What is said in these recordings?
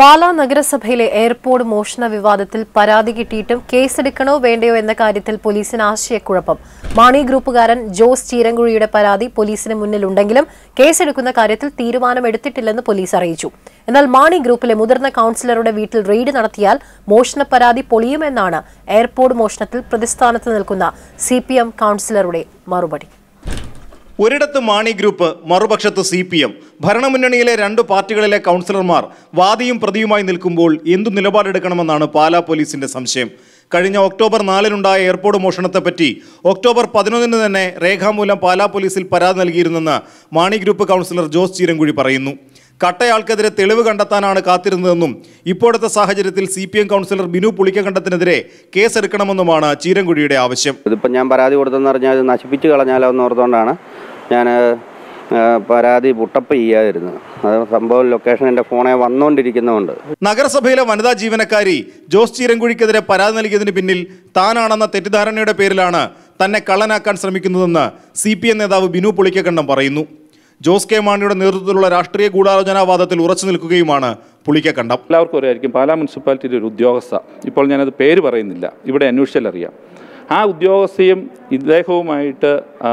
പാലാ നഗരസഭയിലെ എയർപോർട്ട് മോഷണ വിവാദത്തിൽ പരാതി കിട്ടിയിട്ടും കേസെടുക്കണോ വേണ്ടയോ എന്ന കാര്യത്തിൽ പോലീസിന് ആശയക്കുഴപ്പം മാണി ഗ്രൂപ്പുകാരൻ ജോസ് ചീരങ്കുഴിയുടെ പരാതി പോലീസിന് മുന്നിലുണ്ടെങ്കിലും കേസെടുക്കുന്ന കാര്യത്തിൽ തീരുമാനമെടുത്തിട്ടില്ലെന്ന് പോലീസ് അറിയിച്ചു എന്നാൽ മാണി ഗ്രൂപ്പിലെ മുതിർന്ന കൌൺസിലറുടെ വീട്ടിൽ റെയ്ഡ് നടത്തിയാൽ മോഷണ പരാതി പൊളിയുമെന്നാണ് എയർപോർട്ട് മോഷണത്തിൽ പ്രതിസ്ഥാനത്ത് നിൽക്കുന്ന സി കൌൺസിലറുടെ മറുപടി ഒരിടത്ത് മാണി ഗ്രൂപ്പ് മറുപക്ഷത്ത് സി പി എം ഭരണമുന്നണിയിലെ രണ്ട് പാർട്ടികളിലെ കൗൺസിലർമാർ വാദിയും പ്രതിയുമായി നിൽക്കുമ്പോൾ എന്തു നിലപാടെടുക്കണമെന്നാണ് പാലാ പോലീസിന്റെ സംശയം കഴിഞ്ഞ ഒക്ടോബർ നാലിനുണ്ടായ എയർപോർട്ട് മോഷണത്തെപ്പറ്റി ഒക്ടോബർ പതിനൊന്നിന് തന്നെ രേഖാമൂലം പാലാ പോലീസിൽ പരാതി നൽകിയിരുന്നെന്ന് മാണി ഗ്രൂപ്പ് കൗൺസിലർ ജോസ് ചീരൻകുഴി പറയുന്നു കട്ടയാൾക്കെതിരെ തെളിവ് കണ്ടെത്താനാണ് കാത്തിരുന്നതെന്നും ഇപ്പോഴത്തെ സാഹചര്യത്തിൽ C P M councillor Binu പുളിക്കകണ്ഠത്തിനെതിരെ കേസെടുക്കണമെന്നുമാണ് ചീരൻകുഴിയുടെ ആവശ്യം ഇതിപ്പം ഞാൻ പരാതി കൊടുത്തെന്ന് പറഞ്ഞാൽ ഇത് നശിപ്പിച്ച് കളഞ്ഞാലോ എന്ന് ഓർത്തുകൊണ്ടാണ് ഞാൻ പരാതി പുട്ടപ്പ് ചെയ്യാതിരുന്നത് അത് സംഭവം ലൊക്കേഷൻ എൻ്റെ ഫോണിൽ വന്നുകൊണ്ടിരിക്കുന്നതുകൊണ്ട് നഗരസഭയിലെ വനിതാ ജീവനക്കാരി ജോസ് ചീരൻകുഴിക്കെതിരെ പരാതി നൽകിയതിന് പിന്നിൽ താനാണെന്ന തെറ്റിദ്ധാരണയുടെ പേരിലാണ് തന്നെ കള്ളനാക്കാൻ ശ്രമിക്കുന്നതെന്ന് സി പി എം നേതാവ് ബിനു പുളിക്കക്കണ്ടം പറയുന്നു ജോസ് കെ മാണിയുടെ നേതൃത്വത്തിലുള്ള രാഷ്ട്രീയ ഗൂഢാലോചനാവാദത്തിൽ ഉറച്ചു നിൽക്കുകയുമാണ് പുളിക്കക്കണ്ടം എല്ലാവർക്കും അറിയായിരിക്കും പാലാ മുനിസിപ്പാലിറ്റിയുടെ ഒരു ഉദ്യോഗസ്ഥ ഇപ്പോൾ ഞാനത് പേര് പറയുന്നില്ല ഇവിടെ അന്വേഷിച്ചാൽ അറിയാം ആ ഉദ്യോഗസ്ഥയും ഇദ്ദേഹവുമായിട്ട് ആ,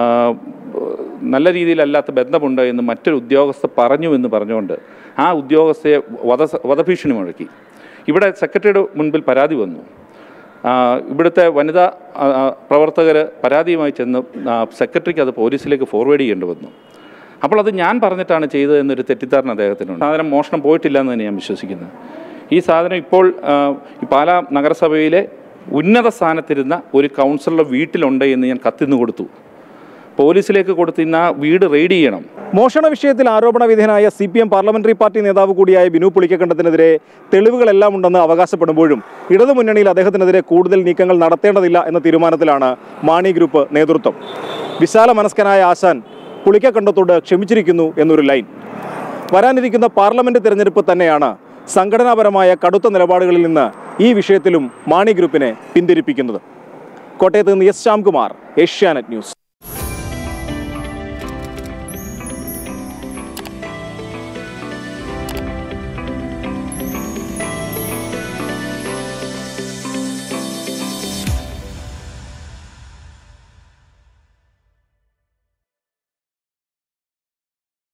നല്ല രീതിയിലല്ലാത്ത ബന്ധമുണ്ട് എന്ന് മറ്റൊരു ഉദ്യോഗസ്ഥ പറഞ്ഞു എന്ന് പറഞ്ഞുകൊണ്ട് ആ ഉദ്യോഗസ്ഥയെ വധ വധഭീഷണി മുഴക്കി ഇവിടെ സെക്രട്ടറിയുടെ മുൻപിൽ പരാതി വന്നു ആ, ഇവിടുത്തെ വനിതാ പ്രവർത്തകർ പരാതിയുമായി ചെന്ന് ആ, സെക്രട്ടറിക്ക് അത് പോലീസിലേക്ക് ഫോർവേഡ് ചെയ്യേണ്ടി വന്നു അപ്പോൾ അത് ഞാൻ പറഞ്ഞിട്ടാണ് ചെയ്തത് എന്നൊരു തെറ്റിദ്ധാരണ അദ്ദേഹത്തിനുണ്ട് സാധനം മോഷണം പോയിട്ടില്ല എന്ന് തന്നെ ഞാൻ വിശ്വസിക്കുന്നത് ഈ സാധനം ഇപ്പോൾ ആ, ഈ പാലാ നഗരസഭയിലെ ഉന്നത സ്ഥാനത്തിരുന്ന ഒരു കൗൺസിലറുടെ വീട്ടിലുണ്ട് എന്ന് ഞാൻ കത്തിന്ന് കൊടുത്തു പോലീസിലേക്ക് കൊടുത്ത് ഇന്ന് ആ വീട് റെയ്ഡ് ചെയ്യണം മോഷണ വിഷയത്തിൽ ആരോപണ വിധേയനായ C P M parliamentary party നേതാവ് കൂടിയായ ബിനു പുളിക്കക്കണ്ടത്തിനെതിരെ തെളിവുകളെല്ലാം ഉണ്ടെന്ന് അവകാശപ്പെടുമ്പോഴും ഇടതുമുന്നണിയിൽ അദ്ദേഹത്തിനെതിരെ കൂടുതൽ നീക്കങ്ങൾ നടത്തേണ്ടതില്ല എന്ന തീരുമാനത്തിലാണ് മാണി ഗ്രൂപ്പ് നേതൃത്വം വിശാല മനസ്കനായ ആശാൻ പുളിക്കക്കണ്ടത്തോട് ക്ഷമിച്ചിരിക്കുന്നു എന്നൊരു ലൈൻ വരാനിരിക്കുന്ന പാർലമെന്റ് തെരഞ്ഞെടുപ്പ് തന്നെയാണ് സംഘടനാപരമായ കടുത്ത നിലപാടുകളിൽ നിന്ന് ഈ വിഷയത്തിലും മാണി ഗ്രൂപ്പിനെ പിന്തിരിപ്പിക്കുന്നത് കോട്ടയത്ത് നിന്ന് എസ് ശ്യാംകുമാർ ഏഷ്യാനെറ്റ് ന്യൂസ്